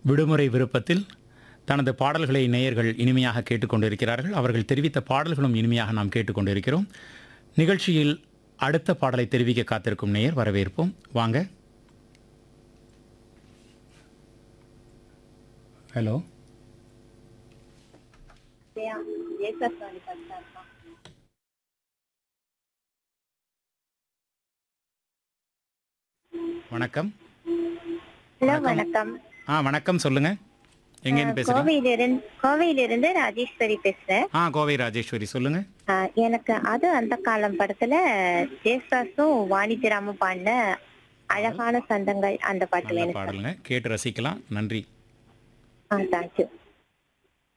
விடுமுறை விருப்பத்தில் தனது பாடல்களை நேயர்கள் இனிமையாக கேட்டுக்கொண்டிருக்கிறார்கள் அவர்கள் தெரிவித்த பாடல்களும் இனிமையாக நாம் கேட்டுக்கொண்டிருக்கிறோம் நிகழ்ச்சியில் அடுத்த பாடலை தெரிவிக்க காத்திருக்கும் நேயர் வரவேற்போம் வாங்க ஹலோ வணக்கம் ஹலோ வணக்கம் ஆ வணக்கம் சொல்லுங்க எங்கேருந்து பேசுறீங்க கோவையிலிருந்து கோவையிலிருந்து ராஜேஸ்வரி பேசுறேன் ஆ கோவை ராஜேஸ்வரி சொல்லுங்க ஆஹ் எனக்கு அது அந்த காலம் படத்துல ஜேசாஸும் வாணிஜராமும் பாடின அழகான சந்தங்கள் அந்த பாட்டு நல்ல வேணும் பாடலுங்க கேட்டு ரசிக்கலாம் நன்றி ஆ தேங்க்யூ